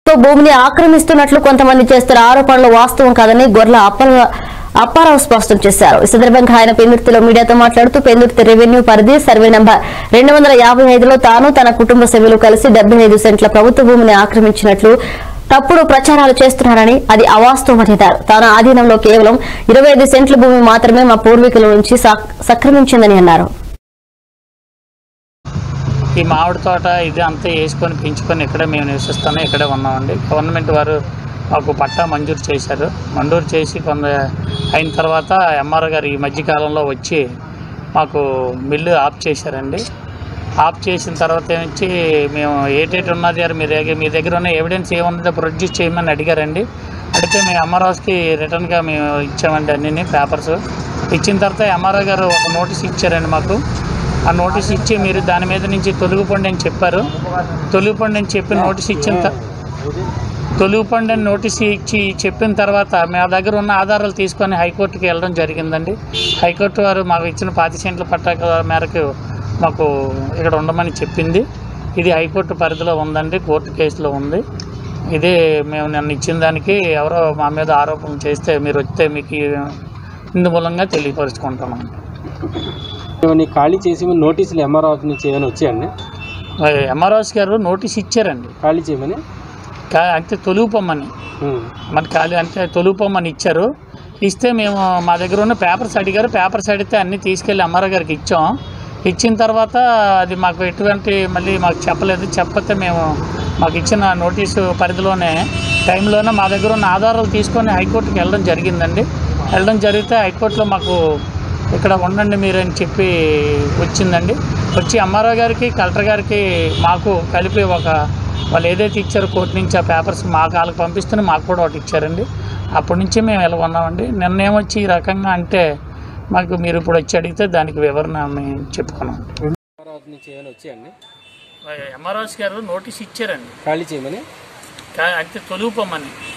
భూమిని ఆక్రమిస్తున్నట్లు కొంతమంది చేస్తున్న ఆరోపణలు వాస్తవం కాదని గొర్రెల అప్పల అప్పారావు స్పష్టం చేశారు ఈ సందర్భంగా ఆయన పెందుర్తిలో మీడియాతో మాట్లాడుతూ పెందుర్తి రెవెన్యూ పరిధి సర్వే నంబర్ రెండు వందల యాభై ఐదులో తాను తన కుటుంబ సభ్యులు కలిసి డెబ్బై ఐదు సెంట్ల ప్రభుత్వ భూమిని ఆక్రమించినట్లు తప్పుడు ప్రచారాలు చేస్తున్నారని అది అవాస్తవమని అన్నారు తాను ఆధీనంలో కేవలం ఇరవై ఐదు సెంట్ల భూమి మాత్రమే మా పూర్వీకుల నుంచి సక్- సక్రమించిందని అన్నారు ఈ మామిడి తోట ఇది అంతా వేసుకొని పెంచుకొని ఇక్కడే మేము నివసిస్తాను ఇక్కడే ఉన్నామండి గవర్నమెంట్ వారు మాకు పట్టా మంజూరు చేశారు మంజూరు చేసి కొంత అయిన తర్వాత ఎంఆర్ గారు ఈ మధ్యకాలంలో వచ్చి మాకు మిల్లు ఆఫ్ చేశారండి ఆఫ్ చేసిన తర్వాత ఏమిచ్చి మేము ఏటేటి ఉన్నది అని మీ దగ్గర మీ దగ్గర ఉన్న ఎవిడెన్స్ ఏమున్నదో ప్రొడ్యూస్ చేయమని అడిగారండి అడిగితే మేము ఎంఆర్ఓస్కి రిటర్న్గా మేము ఇచ్చామండి అన్ని పేపర్స్ ఇచ్చిన తర్వాత ఎంఆర్ఓ గారు ఒక నోటీస్ ఇచ్చారండి మాకు ఆ నోటీస్ ఇచ్చి మీరు దాని మీద నుంచి తొలగిపోండి అని చెప్పారు తొలగిపోండి అని చెప్పి నోటీస్ ఇచ్చిన త- తొలగిపోండి అని నోటీస్ ఇచ్చి చెప్పిన తర్వాత మా దగ్గర ఉన్న ఆధారాలు తీసుకొని హైకోర్టుకి వెళ్ళడం జరిగిందండి హైకోర్టు వారు మాకు ఇచ్చిన పాతి సెంట్ల పట్టాక మేరకు మాకు ఇక్కడ ఉండమని చెప్పింది ఇది హైకోర్టు పరిధిలో ఉందండి కోర్టు కేసులో ఉంది ఇదే మేము నిన్న ఇచ్చిన దానికి ఎవరో మా మీద ఆరోపణ చేస్తే మీరు వస్తే మీకు ఇందు మూలంగా తెలియపరుచుకుంటున్నాం ఇవన్నీ ఖాళీ చేసి మీ నోటీసులు ఎంఆర్ఓ ఆఫీస్ నుంచి ఏమైనా వచ్చాయండి ఎంఆర్ఓస్ గారు నోటీస్ ఇచ్చారండి ఖాళీ చేయమని కా- అంటే తొలుగుపోమ్మని ఉమ్. మన ఖాళీ అంటే తొలుగుపోమ్మని ఇచ్చారు ఇస్తే మేము మా దగ్గర ఉన్న పేపర్స్ అడిగారు పేపర్స్ అడిగితే అన్నీ తీసుకెళ్ళి అమ్మారా గారికి ఇచ్చాం ఇచ్చిన తర్వాత అది మాకు ఎటువంటి మళ్ళీ మాకు చెప్పలేదు చెప్పతే మేము మాకు ఇచ్చిన నోటీసు పరిధిలోనే టైంలోనే మా దగ్గర ఉన్న ఆధారాలు తీసుకొని హైకోర్టుకి వెళ్ళడం జరిగిందండి వెళ్ళడం జరిగితే హైకోర్టులో మాకు ఇక్కడ ఉండండి మీరు అని చెప్పి వచ్చిందండి వచ్చి అమ్మారావు గారికి కలెక్టర్ గారికి మాకు కలిపి ఒక వాళ్ళు ఏదైతే ఇచ్చారో కోర్టు నుంచి ఆ పేపర్స్ మాకు వాళ్ళకి పంపిస్తూనే మాకు కూడా ఒకటి ఇచ్చారండి అప్పటి నుంచి మేము ఎలా ఉన్నామండి నిన్న ఏమొచ్చి ఈ రకంగా అంటే మాకు మీరు ఇప్పుడు వచ్చి అడిగితే దానికి వివరణ మేము చెప్పుకున్నాం ఎంఆర్ఓ ఆఫీస్ నుంచి ఏమైనా వచ్చాయండి ఎంఆర్ఓస్ గారు నోటీస్ ఇచ్చారండి ఖాళీ చేయమని కా- అంటే తొలుగుపోమని